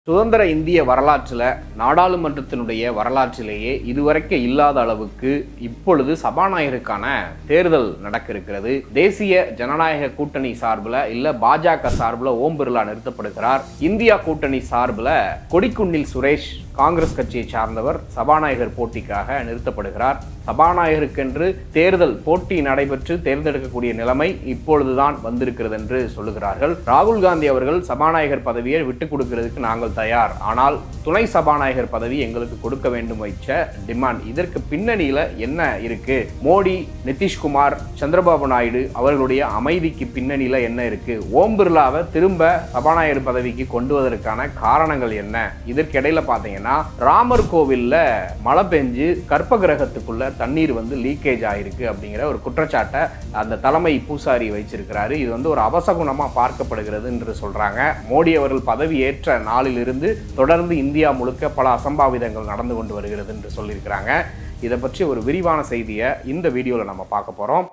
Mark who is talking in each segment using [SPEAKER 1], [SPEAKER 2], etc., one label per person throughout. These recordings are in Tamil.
[SPEAKER 1] சுதந்திர இந்திய வரலாற்றில் நாடாளுமன்றத்தினுடைய வரலாற்றிலேயே இதுவரைக்கும் இல்லாத அளவுக்கு இப்பொழுது சபாநாயகருக்கான தேர்தல் நடக்க இருக்கிறது தேசிய ஜனநாயக கூட்டணி சார்பில் இல்ல பாஜக சார்பில் ஓம் பிர்லா நிறுத்தப்படுகிறார் இந்தியா கூட்டணி சார்பில் கொடிக்குன்னில் சுரேஷ் காங்கிரஸ் கட்சியை சார்ந்தவர் சபாநாயகர் போட்டிக்காக நிறுத்தப்படுகிறார் சபாநாயகருக்கென்று தேர்தல் போட்டி நடைபெற்று தேர்ந்தெடுக்கக்கூடிய நிலைமை இப்பொழுதுதான் வந்திருக்கிறது என்று சொல்லுகிறார்கள் ராகுல் காந்தி அவர்கள் சபாநாயகர் பதவியை விட்டுக் கொடுக்கிறதுக்கு நாங்கள் தயார் ஆனால் துணை சபாநாயகர் பதவி எங்களுக்கு கொடுக்க வேண்டும் வைச்ச டிமாண்ட் இதற்கு பின்னணியில என்ன இருக்கு மோடி நிதிஷ்குமார் சந்திரபாபு நாயுடு அவர்களுடைய அமைதிக்கு பின்னணியில என்ன இருக்கு ஓம் பிர்லாவை திரும்ப சபாநாயகர் பதவிக்கு கொண்டு வருவதற்கான காரணங்கள் என்ன இதற்கிடையில பாத்தீங்கன்னா ராமர் கோவில்ல மழை பெஞ்சு கற்ப கிரகத்துக்குள்ள தண்ணீர் வந்து லீக்கேஜ் ஆயிருக்கு அப்படிங்கிற ஒரு குற்றச்சாட்டை அந்த தலைமை பூசாரி வச்சிருக்கிறாரு இது வந்து ஒரு அவசகுணமா பார்க்கப்படுகிறது என்று சொல்றாங்க மோடி அவர்கள் பதவி ஏற்ற நாளிலிருந்து தொடர்ந்து இந்தியா முழுக்க பல அசம்பாவிதங்கள் நடந்து கொண்டு வருகிறது என்று சொல்லியிருக்கிறாங்க இதை பற்றி ஒரு விரிவான செய்தியை இந்த வீடியோவில் நம்ம பார்க்க போகிறோம்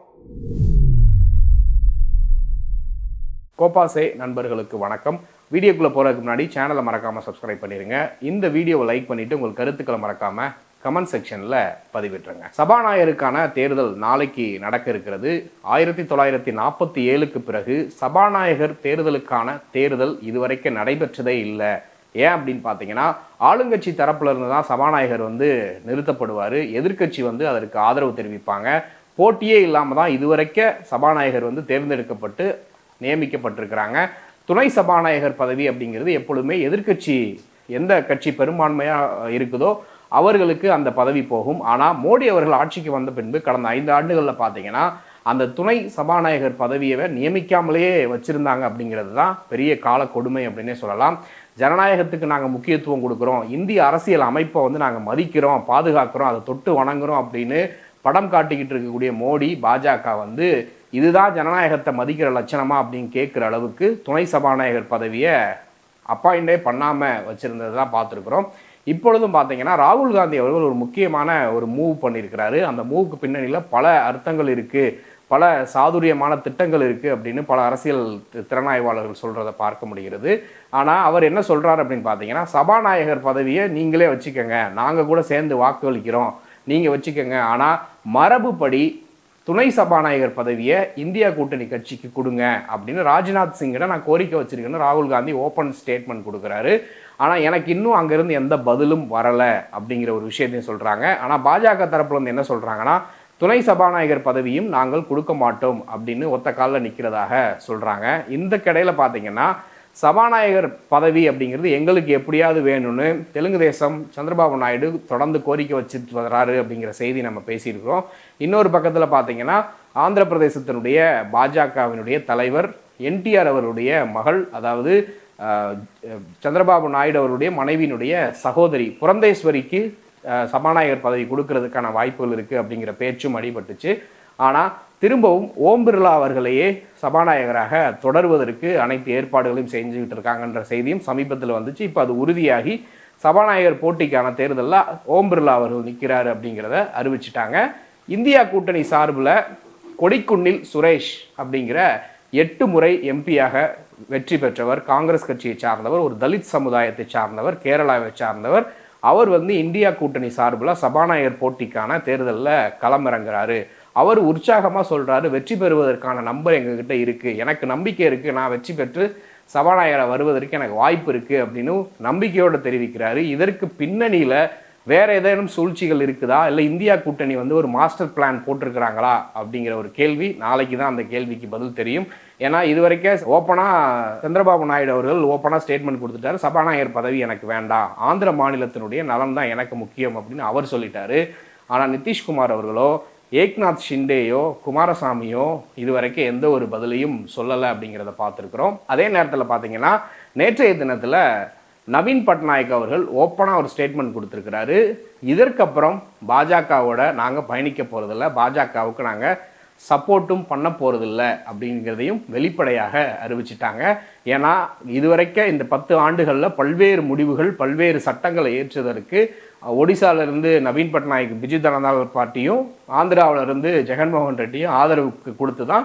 [SPEAKER 1] கோபாசே நண்பர்களுக்கு வணக்கம் வீடியோக்குள்ளே போகிறதுக்கு முன்னாடி சேனலை மறக்காமல் சப்ஸ்கிரைப் பண்ணிடுங்க இந்த வீடியோவை லைக் பண்ணிவிட்டு உங்கள் கருத்துக்களை மறக்காமல் கமெண்ட் செக்ஷனில் பதிவிட்டுருங்க சபாநாயகருக்கான தேர்தல் நாளைக்கு நடக்க இருக்கிறது ஆயிரத்தி தொள்ளாயிரத்தி நாற்பத்தி ஏழுக்கு பிறகு சபாநாயகர் தேர்தலுக்கான தேர்தல் இதுவரைக்கும் நடைபெற்றதே இல்லை ஏன் அப்படின்னு பார்த்தீங்கன்னா ஆளுங்கட்சி தரப்புல இருந்து தான் சபாநாயகர் வந்து நிறுத்தப்படுவார் எதிர்க்கட்சி வந்து அதற்கு ஆதரவு தெரிவிப்பாங்க போட்டியே இல்லாமல் தான் இதுவரைக்கும் சபாநாயகர் வந்து தேர்ந்தெடுக்கப்பட்டு நியமிக்கப்பட்டிருக்கிறாங்க துணை சபாநாயகர் பதவி அப்படிங்கிறது எப்பொழுதுமே எதிர்க்கட்சி எந்த கட்சி பெரும்பான்மையாக இருக்குதோ அவர்களுக்கு அந்த பதவி போகும் ஆனால் மோடி அவர்கள் ஆட்சிக்கு வந்த பின்பு கடந்த ஐந்து ஆண்டுகளில் பார்த்தீங்கன்னா அந்த துணை சபாநாயகர் பதவியை நியமிக்காமலேயே வச்சிருந்தாங்க அப்படிங்கிறது தான் பெரிய கால கொடுமை அப்படின்னே சொல்லலாம் ஜனநாயகத்துக்கு நாங்கள் முக்கியத்துவம் கொடுக்குறோம் இந்திய அரசியல் அமைப்பை வந்து நாங்கள் மதிக்கிறோம் பாதுகாக்கிறோம் அதை தொட்டு வணங்குறோம் அப்படின்னு படம் காட்டிக்கிட்டு இருக்கக்கூடிய மோடி பாஜக வந்து இதுதான் ஜனநாயகத்தை மதிக்கிற லட்சணமா அப்படின்னு கேட்குற அளவுக்கு துணை சபாநாயகர் பதவியை அப்பாயிண்டே பண்ணாமல் வச்சுருந்தது தான் பார்த்துருக்குறோம் இப்பொழுதும் பார்த்தீங்கன்னா ராகுல் காந்தி அவர்கள் ஒரு முக்கியமான ஒரு மூவ் பண்ணியிருக்கிறாரு அந்த மூவுக்கு பின்னணியில் பல அர்த்தங்கள் இருக்குது பல சாதுரியமான திட்டங்கள் இருக்குது அப்படின்னு பல அரசியல் தி- திறனாய்வாளர்கள் சொல்கிறத பார்க்க முடிகிறது ஆனால் அவர் என்ன சொல்கிறார் அப்படின்னு பார்த்தீங்கன்னா சபாநாயகர் பதவியை நீங்களே வச்சுக்கோங்க நாங்கள் கூட சேர்ந்து வாக்களிக்கிறோம் நீங்கள் வச்சுக்கோங்க ஆனால் மரபுப்படி துணை சபாநாயகர் பதவியை இந்தியா கூட்டணி கட்சிக்கு கொடுங்க அப்படின்னு ராஜ்நாத் சிங்கிட்ட நான் கோரிக்கை வச்சிருக்கேன்னு ராகுல் காந்தி ஓப்பன் ஸ்டேட்மெண்ட் கொடுக்குறாரு ஆனால் எனக்கு இன்னும் அங்கேருந்து எந்த பதிலும் வரலை அப்படிங்கிற ஒரு விஷயத்தையும் சொல்கிறாங்க ஆனால் பாஜக தரப்புல இருந்து என்ன சொல்கிறாங்கன்னா துணை சபாநாயகர் பதவியும் நாங்கள் கொடுக்க மாட்டோம் அப்படின்னு ஒத்த காலில் நிற்கிறதாக சொல்கிறாங்க இந்த கடையில் பார்த்தீங்கன்னா சபாநாயகர் பதவி அப்படிங்கிறது எங்களுக்கு எப்படியாவது வேணும்னு தெலுங்கு தேசம் சந்திரபாபு நாயுடு தொடர்ந்து கோரிக்கை வச்சுட்டு வர்றாரு அப்படிங்கிற செய்தி நம்ம பேசியிருக்கிறோம் இன்னொரு பக்கத்தில் பார்த்தீங்கன்னா ஆந்திர பிரதேசத்தினுடைய பாஜகவினுடைய தலைவர் என்டிஆர் அவருடைய மகள் அதாவது அஹ், சந்திரபாபு நாயுடு அவருடைய மனைவியினுடைய சகோதரி புரந்தேஸ்வரிக்கு அஹ், சபாநாயகர் பதவி கொடுக்கறதுக்கான வாய்ப்புகள் இருக்குது அப்படிங்கிற பேச்சும் அடிபட்டுச்சு ஆனால் திரும்பவும் ஓம் பிர்லா அவர்களையே சபாநாயகராக தொடர்வதற்கு அனைத்து ஏற்பாடுகளையும் செஞ்சுக்கிட்டு இருக்காங்கன்ற செய்தியும் சமீபத்தில் வந்துச்சு இப்போ அது உறுதியாகி சபாநாயகர் போட்டிக்கான தேர்தலில் ஓம் பிர்லா அவர்கள் நிற்கிறாரு அப்படிங்கிறத அறிவிச்சிட்டாங்க இந்தியா கூட்டணி சார்பில் கொடிக்குன்னில் சுரேஷ் அப்படிங்கிற எட்டு முறை எம்பியாக வெற்றி பெற்றவர் காங்கிரஸ் கட்சியை சார்ந்தவர் ஒரு தலித் சமுதாயத்தை சார்ந்தவர் கேரளாவை சார்ந்தவர் அவர் வந்து இந்தியா கூட்டணி சார்பில் சபாநாயகர் போட்டிக்கான தேர்தலில் களமிறங்குறாரு அவர் உற்சாகமாக சொல்றாரு வெற்றி பெறுவதற்கான நம்பர் எங்ககிட்ட இருக்கு எனக்கு நம்பிக்கை இருக்கு நான் வெற்றி பெற்று சபாநாயகரை வருவதற்கு எனக்கு வாய்ப்பு இருக்கு அப்படின்னு நம்பிக்கையோடு தெரிவிக்கிறாரு இதற்கு பின்னணியில வேற ஏதேனும் சூழ்ச்சிகள் இருக்குதா இல்லை இந்தியா கூட்டணி வந்து ஒரு மாஸ்டர் பிளான் போட்டிருக்கிறாங்களா அப்படிங்கிற ஒரு கேள்வி நாளைக்கு தான் அந்த கேள்விக்கு பதில் தெரியும் ஏன்னா இதுவரைக்கும் ஓப்பனாக சந்திரபாபு நாயுடு அவர்கள் ஓப்பனாக ஸ்டேட்மெண்ட் கொடுத்துட்டாரு சபாநாயகர் பதவி எனக்கு வேண்டாம் ஆந்திர மாநிலத்தினுடைய நலன் தான் எனக்கு முக்கியம் அப்படின்னு அவர் சொல்லிட்டாரு ஆனால் நிதிஷ்குமார் அவர்களோ ஏக்நாத் ஷிண்டேயோ குமாரசாமியோ இதுவரைக்கும் எந்த ஒரு பதிலையும் சொல்லலை அப்படிங்கிறத பார்த்துருக்குறோம் அதே நேரத்தில் பார்த்தீங்கன்னா நேற்றைய தினத்தில் நவீன் பட்நாயக் அவர்கள் ஓப்பனாக ஒரு ஸ்டேட்மெண்ட் கொடுத்துருக்கிறாரு இதற்கப்புறம் பாஜகவோட நாங்கள் பயணிக்க போகிறதில்ல பாஜகவுக்கு நாங்கள் சப்போர்ட்டும் பண்ண போகிறதில்ல அப்படிங்கிறதையும் வெளிப்படையாக அறிவிச்சிட்டாங்க ஏன்னா இதுவரைக்கும் இந்த பத்து ஆண்டுகளில் பல்வேறு முடிவுகள் பல்வேறு சட்டங்களை ஏற்றுவதற்கு ஒடிசால இருந்து நவீன் பட்நாயக் பிஜு ஜனதா பார்ட்டியும் ஆந்திராவுல இருந்து ஜெகன்மோகன் ரெட்டியும் ஆதரவுக்கு கொடுத்து தான்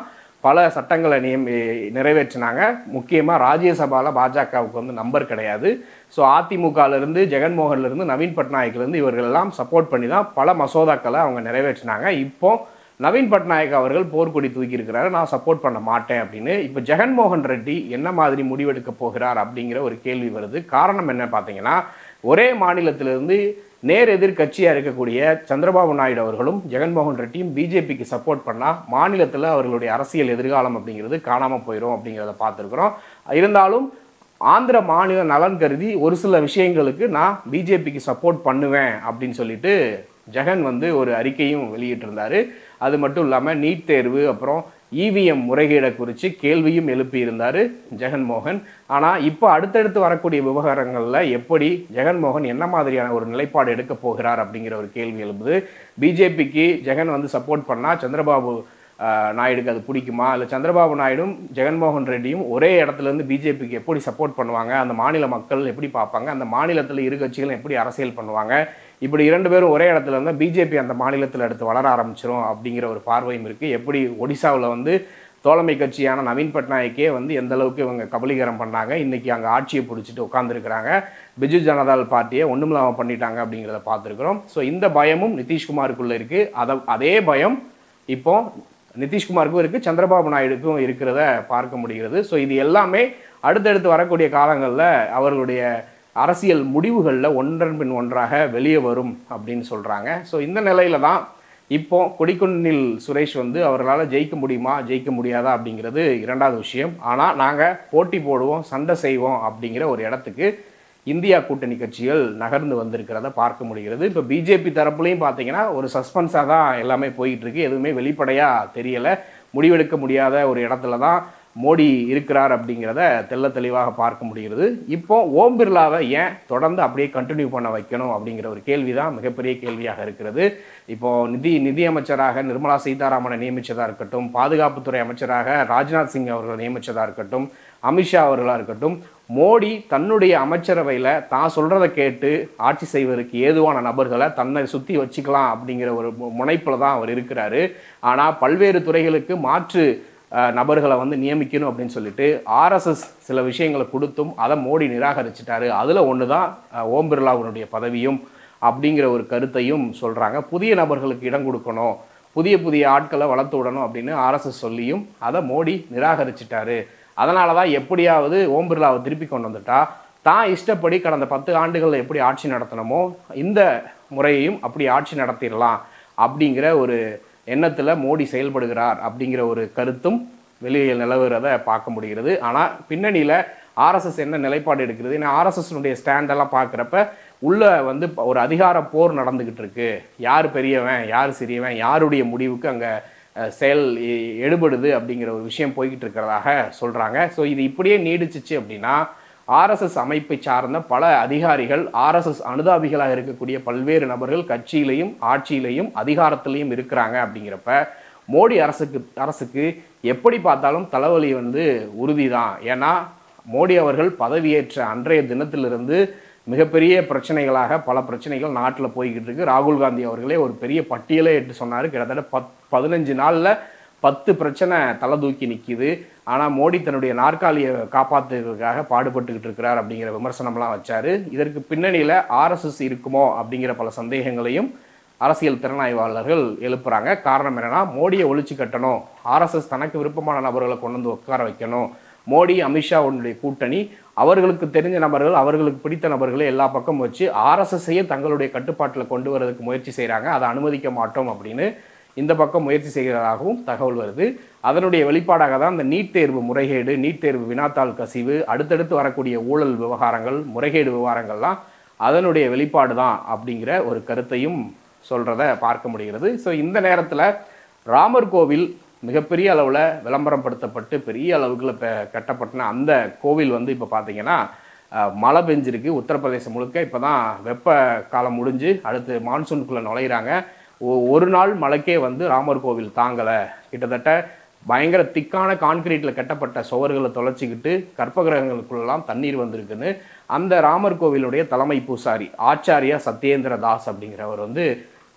[SPEAKER 1] பல சட்டங்களை நியம் நிறைவேற்றினாங்க முக்கியமாக ராஜ்யசபாவில் பாஜகவுக்கு வந்து நம்பர் கிடையாது ஸோ அதிமுகலேருந்து ஜெகன்மோகன்லேருந்து நவீன் பட்நாயக்லேருந்து இவர்கள் எல்லாம் சப்போர்ட் பண்ணி தான் பல மசோதாக்களை அவங்க நிறைவேற்றினாங்க இப்போ நவீன் பட்நாயக் அவர்கள் போர்க்கொடி தூக்கி இருக்கிறாரு நான் சப்போர்ட் பண்ண மாட்டேன் அப்படின்னு இப்போ ஜெகன்மோகன் ரெட்டி என்ன மாதிரி முடிவெடுக்க போகிறார் அப்படிங்கிற ஒரு கேள்வி வருது காரணம் என்ன பார்த்தீங்கன்னா ஒரே மாநிலத்திலிருந்து நேர் எதிர் கட்சியாக இருக்கக்கூடிய சந்திரபாபு நாயுடு அவர்களும் ஜெகன்மோகன் ரெட்டியும் பிஜேபிக்கு சப்போர்ட் பண்ணால் மாநிலத்தில் அவர்களுடைய அரசியல் எதிர்காலம் அப்படிங்கிறது காணாமல் போயிடும் அப்படிங்கிறத பார்த்துருக்குறோம் இருந்தாலும் ஆந்திர மாநில நலன் கருதி ஒரு சில விஷயங்களுக்கு நான் பிஜேபிக்கு சப்போர்ட் பண்ணுவேன் அப்படின்னு சொல்லிட்டு ஜெகன் வந்து ஒரு அறிக்கையும் வெளியிட்டிருந்தாரு அது மட்டும் இல்லாமல் நீட் தேர்வு அப்புறம் இவிஎம் முறைகேடை குறித்து கேள்வியும் எழுப்பியிருந்தார் ஜெகன்மோகன் ஆனால் இப்போ அடுத்தடுத்து வரக்கூடிய விவகாரங்களில் எப்படி ஜெகன்மோகன் என்ன மாதிரியான ஒரு நிலைப்பாடு எடுக்க போகிறார் அப்படிங்கிற ஒரு கேள்வி எழுப்புது பிஜேபிக்கு ஜெகன் வந்து சப்போர்ட் பண்ணால் சந்திரபாபு ஆஹ், நாயுடுக்கு அது பிடிக்குமா இல்லை சந்திரபாபு நாயுடும் ஜெகன்மோகன் ரெட்டியும் ஒரே இடத்துல இருந்து பிஜேபிக்கு எப்படி சப்போர்ட் பண்ணுவாங்க அந்த மாநில மக்கள் எப்படி பார்ப்பாங்க அந்த மாநிலத்தில் இரு கட்சிகளும் எப்படி அரசியல் பண்ணுவாங்க இப்படி இரண்டு பேரும் ஒரே இடத்துல இருந்தால் பிஜேபி அந்த மாநிலத்தில் அடுத்து வளர ஆரம்பிச்சிரும் அப்படிங்கிற ஒரு பார்வையும் இருக்குது எப்படி ஒடிசாவில் வந்து தோழமை கட்சியான நவீன் பட்நாயக்கே வந்து எந்த அளவுக்கு இவங்க கபலீகரம் பண்ணாங்க இன்னைக்கு அங்கே ஆட்சியை பிடிச்சிட்டு உட்காந்துருக்கிறாங்க பிஜு ஜனதாதள் பார்ட்டியை ஒன்றுமில்லாமல் பண்ணிட்டாங்க அப்படிங்கிறத பார்த்துருக்குறோம் ஸோ இந்த பயமும் நிதிஷ்குமாருக்குள்ள இருக்குது அதை அதே பயம் இப்போ நிதிஷ்குமாருக்கும் இருக்குது சந்திரபாபு நாயுடுக்கும் இருக்கிறத பார்க்க முடிகிறது ஸோ இது எல்லாமே அடுத்தடுத்து வரக்கூடிய காலங்களில் அவர்களுடைய அரசியல் முடிவுகளில் ஒன்றன் பின் ஒன்றாக வெளியே வரும் அப்படின்னு சொல்கிறாங்க ஸோ இந்த நிலையில தான் இப்போ கொடிக்குன்னில் சுரேஷ் வந்து அவர்களால் ஜெயிக்க முடியுமா ஜெயிக்க முடியாதா அப்படிங்கிறது இரண்டாவது விஷயம் ஆனால் நாங்கள் போட்டி போடுவோம் சண்டை செய்வோம் அப்படிங்கிற ஒரு இடத்துக்கு இந்தியா கூட்டணி கட்சிகள் நகர்ந்து வந்திருக்கிறத பார்க்க முடிகிறது இப்போ பிஜேபி தரப்புலையும் பார்த்தீங்கன்னா ஒரு சஸ்பென்ஸாக தான் எல்லாமே போயிட்டு இருக்கு எதுவுமே வெளிப்படையாக தெரியலை முடிவெடுக்க முடியாத ஒரு இடத்துல தான் மோடி இருக்கிறார் அப்படிங்கிறத தெள்ள தெளிவாக பார்க்க முடிகிறது இப்போ ஓம் பிர்லாவை ஏன் தொடர்ந்து அப்படியே கண்டினியூ பண்ண வைக்கணும் அப்படிங்கிற ஒரு கேள்வி தான் மிகப்பெரிய கேள்வியாக இருக்கிறது இப்போ நிதி நிதியமைச்சராக நிர்மலா சீதாராமனை நியமிச்சதா இருக்கட்டும் பாதுகாப்புத்துறை அமைச்சராக ராஜ்நாத் சிங் அவர்களை நியமிச்சதா இருக்கட்டும் அமித்ஷா அவர்களாக இருக்கட்டும் மோடி தன்னுடைய அமைச்சரவையில் தான் சொல்கிறத கேட்டு ஆட்சி செய்வதற்கு ஏதுவான நபர்களை தன்னை சுற்றி வச்சுக்கலாம் அப்படிங்கிற ஒரு முனைப்பில் தான் அவர் இருக்கிறாரு ஆனால் பல்வேறு துறைகளுக்கு மாற்று அஹ், நபர்களை வந்து நியமிக்கணும் அப்படின்னு சொல்லிட்டு ஆர்எஸ்எஸ் சில விஷயங்களை கொடுத்தும் அதை மோடி நிராகரிச்சிட்டாரு அதில் ஒன்று தான் அஹ், ஓம் பிர்லாவுடைய பதவியும் அப்படிங்கிற ஒரு கருத்தையும் சொல்கிறாங்க புதிய நபர்களுக்கு இடம் கொடுக்கணும் புதிய புதிய ஆட்களை வளர்த்து விடணும் அப்படின்னு ஆர்எஸ்எஸ் சொல்லியும் அதை மோடி நிராகரிச்சிட்டாரு அதனால தான் எப்படியாவது ஓம் பிர்லாவை திருப்பி கொண்டு வந்துட்டா தான் இஷ்டப்படி கடந்த பத்து ஆண்டுகளில் எப்படி ஆட்சி நடத்தணுமோ இந்த முறையையும் அப்படி ஆட்சி நடத்திடலாம் அப்படிங்கிற ஒரு எண்ணத்தில் மோடி செயல்படுகிறார் அப்படிங்கிற ஒரு கருத்தும் வெளியே நிலவுறத பார்க்க முடிகிறது ஆனால் பின்னணியில் ஆர்எஸ்எஸ் என்ன நிலைப்பாடு எடுக்கிறது ஏன்னா ஆர்எஸ்எஸ்னுடைய ஸ்டாண்டெல்லாம் பார்க்குறப்ப உள்ள வந்து ப- ஒரு அதிகார போர் நடந்துக்கிட்டு இருக்கு யார் பெரியவன் யார் சிறியவன் யாருடைய முடிவுக்கு அங்கே செயல் எ- எடுபடுது அப்படிங்கிற ஒரு விஷயம் போய்கிட்டு இருக்கிறதாக சொல்கிறாங்க ஸோ இது இப்படியே நீடிச்சிச்சு அப்படின்னா ஆர்எஸ்எஸ் அமைப்பை சார்ந்த பல அதிகாரிகள் ஆர்எஸ்எஸ் அனுதாபிகளாக இருக்கக்கூடிய பல்வேறு நபர்கள் கட்சியிலையும் ஆட்சியிலையும் அதிகாரத்திலையும் இருக்கிறாங்க அப்படிங்கிறப்ப மோடி அரசுக்கு அரசுக்கு எப்படி பார்த்தாலும் தலைவலி வந்து உறுதி தான் ஏன்னா மோடி அவர்கள் பதவியேற்ற அன்றைய தினத்திலிருந்து மிகப்பெரிய பிரச்சனைகளாக பல பிரச்சனைகள் நாட்டில் போய்கிட்டு இருக்கு ராகுல் காந்தி அவர்களே ஒரு பெரிய பட்டியலே எட்டு சொன்னார் கிட்டத்தட்ட பத் பதினஞ்சு நாளில் பத்து பிரச்சனை தலை தூக்கி நிற்கிது ஆனால் மோடி தன்னுடைய நாற்காலியை காப்பாற்றுறதுக்காக பாடுபட்டுக்கிட்டு இருக்கிறார் அப்படிங்கிற விமர்சனம்லாம் வச்சாரு இதற்கு பின்னணியில் ஆர்எஸ்எஸ் இருக்குமோ அப்படிங்கிற பல சந்தேகங்களையும் அரசியல் திறனாய்வாளர்கள் எழுப்புறாங்க காரணம் என்னன்னா மோடியை ஒழிச்சு கட்டணும் ஆர்எஸ்எஸ் தனக்கு விருப்பமான நபர்களை கொண்டு வந்து உட்கார வைக்கணும் மோடி அமித்ஷாவுடைய கூட்டணி அவர்களுக்கு தெரிஞ்ச நபர்கள் அவர்களுக்கு பிடித்த நபர்களை எல்லா பக்கம் வச்சு ஆர்எஸ்எஸ்ஸையே தங்களுடைய கட்டுப்பாட்டில் கொண்டு வரதுக்கு முயற்சி செய்கிறாங்க அதை அனுமதிக்க மாட்டோம் அப்படின்னு இந்த பக்கம் முயற்சி செய்கிறதாகவும் தகவல் வருது அதனுடைய வெளிப்பாடாக தான் இந்த நீட் தேர்வு முறைகேடு நீட் தேர்வு வினாத்தாள் கசிவு அடுத்தடுத்து வரக்கூடிய ஊழல் விவகாரங்கள் முறைகேடு விவகாரங்கள்லாம் அதனுடைய வெளிப்பாடு தான் அப்படிங்கிற ஒரு கருத்தையும் சொல்கிறத பார்க்க முடிகிறது ஸோ இந்த நேரத்தில் ராமர் கோவில் மிகப்பெரிய அளவில் விளம்பரப்படுத்தப்பட்டு பெரிய அளவுக்குள்ள பெ- கட்டப்பட்ட அந்த கோவில் வந்து இப்போ பார்த்தீங்கன்னா அஹ், மழை பெஞ்சிருக்கு உத்தரப்பிரதேசம் முழுக்க இப்போ தான் வெப்ப காலம் முடிஞ்சு அடுத்து மான்சூனுக்குள்ளே நுழையிறாங்க ஒ- ஒரு நாள் மழைக்கே வந்து ராமர் கோவில் தாங்கலை கிட்டத்தட்ட பயங்கர திக்கான கான்கிரீட்டில் கட்டப்பட்ட சுவர்களை தொலைச்சிக்கிட்டு கற்பகிரகங்களுக்குள்ளெல்லாம் தண்ணீர் வந்திருக்குன்னு அந்த ராமர் கோவிலுடைய தலைமை பூசாரி ஆச்சாரியா சத்யேந்திர தாஸ் அப்படிங்கிறவர் வந்து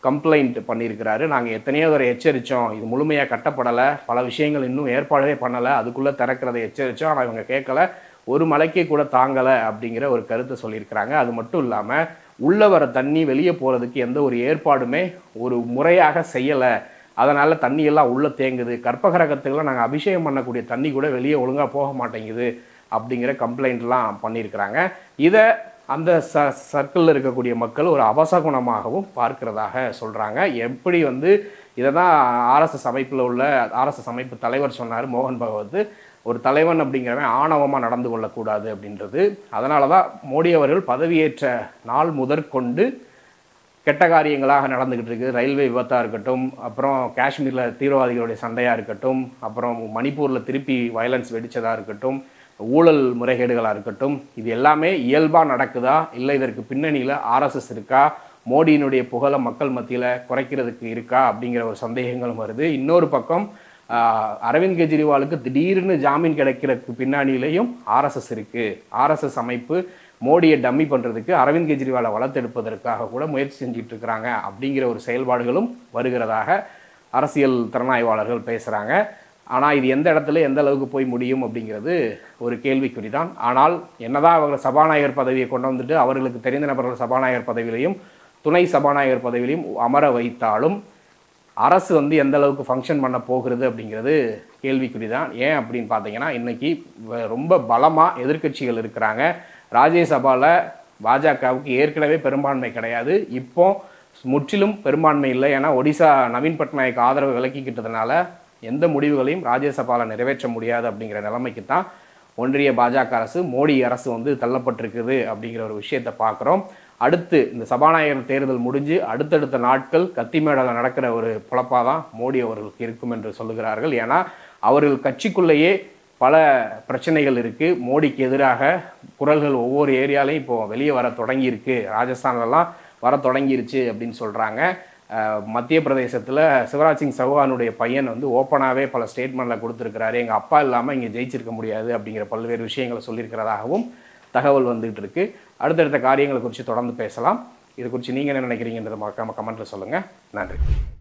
[SPEAKER 1] கம்ப்ளைண்ட் பண்ணியிருக்கிறாரு நாங்கள் எத்தனையோ தடவை எச்சரித்தோம் இது முழுமையாக கட்டப்படலை பல விஷயங்கள் இன்னும் ஏற்பாடே பண்ணலை அதுக்குள்ளே திறக்கிறதை எச்சரித்தோம் ஆனால் இவங்க கேட்கல ஒரு மலைக்கு கூட தாங்கலை அப்படிங்கிற ஒரு கருத்தை சொல்லியிருக்கிறாங்க அது மட்டும் இல்லாமல் உள்ளே வர தண்ணி வெளியே போகிறதுக்கு எந்த ஒரு ஏற்பாடுமே ஒரு முறையாக செய்யலை அதனால் தண்ணியெல்லாம் உள்ளே தேங்குது கற்பகிரகத்துக்கெல்லாம் நாங்கள் அபிஷேகம் பண்ணக்கூடிய தண்ணி கூட வெளியே ஒழுங்காக போக மாட்டேங்குது அப்படிங்கிற கம்ப்ளைண்ட்லாம் பண்ணியிருக்கிறாங்க இதை அந்த ச சர்க்கிளில் இருக்கக்கூடிய மக்கள் ஒரு அவசகுணமாகவும் பார்க்கிறதாக சொல்கிறாங்க எப்படி வந்து இதை தான் ஆர்எஸ்எஸ் அமைப்பில் உள்ள ஆர்எஸ்எஸ் அமைப்பு தலைவர் சொன்னார் மோகன் பகவத் ஒரு தலைவன் அப்படிங்கிறவன் ஆணவமாக நடந்து கொள்ளக்கூடாது அப்படின்றது அதனால தான் மோடி அவர்கள் பதவியேற்ற நாள் முதற்கொண்டு கெட்ட காரியங்களாக நடந்துக்கிட்டு இருக்குது ரயில்வே விபத்தாக இருக்கட்டும் அப்புறம் காஷ்மீரில் தீவிரவாதிகளுடைய சண்டையாக இருக்கட்டும் அப்புறம் மணிப்பூரில் திருப்பி வயலன்ஸ் வெடிச்சதாக இருக்கட்டும் ஊழல் முறைகேடுகளாக இருக்கட்டும் இது எல்லாமே இயல்பாக நடக்குதா இல்லை இதற்கு பின்னணியில் ஆர்எஸ்எஸ் இருக்கா மோடியினுடைய புகழை மக்கள் மத்தியில் குறைக்கிறதுக்கு இருக்கா அப்படிங்கிற ஒரு சந்தேகங்களும் வருது இன்னொரு பக்கம் ஆஹ், அரவிந்த் கெஜ்ரிவாலுக்கு திடீர்னு ஜாமீன் கிடைக்கிறதுக்கு பின்னாடியிலையும் ஆர்எஸ்எஸ் இருக்குது ஆர்எஸ்எஸ் அமைப்பு மோடியை டம்மி பண்ணுறதுக்கு அரவிந்த் கெஜ்ரிவாலை வளர்த்தெடுப்பதற்காக கூட முயற்சி செஞ்சுட்டு இருக்கிறாங்க அப்படிங்கிற ஒரு செயல்பாடுகளும் வருகிறதாக அரசியல் திறனாய்வாளர்கள் பேசுகிறாங்க ஆனால் இது எந்த இடத்துல எந்த அளவுக்கு போய் முடியும் அப்படிங்கிறது ஒரு கேள்விக்குறி தான் ஆனால் என்னதான் அவங்க சபாநாயகர் பதவியை கொண்டு வந்துட்டு அவர்களுக்கு தெரிந்த நபர்கள் சபாநாயகர் பதவியிலையும் துணை சபாநாயகர் பதவியிலையும் அமர வைத்தாலும் அரசு வந்து எந்த அளவுக்கு ஃபங்க்ஷன் பண்ண போகிறது அப்படிங்கிறது கேள்விக்குறி தான் ஏன் அப்படின்னு பார்த்தீங்கன்னா இன்னைக்கு வ- ரொம்ப பலமாக எதிர்க்கட்சிகள் இருக்கிறாங்க ராஜ்யசபாவில் பாஜகவுக்கு ஏற்கனவே பெரும்பான்மை கிடையாது இப்போ முற்றிலும் பெரும்பான்மை இல்லை ஏன்னா ஒடிசா நவீன் பட்நாயக் ஆதரவு விலக்கிக்கிட்டதுனால எந்த முடிவுகளையும் ராஜ்யசபாவில் நிறைவேற்ற முடியாது அப்படிங்கிற நிலைமைக்கு தான் ஒன்றிய பாஜக அரசு மோடி அரசு வந்து தள்ளப்பட்டிருக்குது அப்படிங்கிற ஒரு விஷயத்தை பார்க்குறோம் அடுத்து இந்த சபாநாயகர் தேர்தல் முடிஞ்சு அடுத்தடுத்த நாட்கள் கத்தி மேடையில் நடக்கிற ஒரு பொழப்பாக தான் மோடி அவர்களுக்கு இருக்கும் என்று சொல்லுகிறார்கள் ஏன்னா அவர்கள் கட்சிக்குள்ளேயே பல பிரச்சனைகள் இருக்குது மோடிக்கு எதிராக குரல்கள் ஒவ்வொரு ஏரியாலையும் இப்போ வெளியே வர தொடங்கியிருக்கு ராஜஸ்தான்லலாம் வர தொடங்கிருச்சு அப்படின்னு சொல்கிறாங்க மத்திய பிரதேசத்தில் சிவராஜ் சிங் சௌஹானுடைய பையன் வந்து ஓப்பனாகவே பல ஸ்டேட்மெண்ட்டில் கொடுத்துருக்கிறாரு எங்கள் அப்பா இல்லாமல் இங்கே ஜெயிச்சிருக்க முடியாது அப்படிங்கிற பல்வேறு விஷயங்களை சொல்லியிருக்கிறதாகவும் தகவல் வந்துகிட்டு இருக்கு அடுத்தடுத்த காரியங்களை குறித்து தொடர்ந்து பேசலாம் இது குறித்து நீங்கள் என்ன நினைக்கிறீங்கன்றதை மறக்காமல் கமெண்ட்டில் சொல்லுங்கள் நன்றி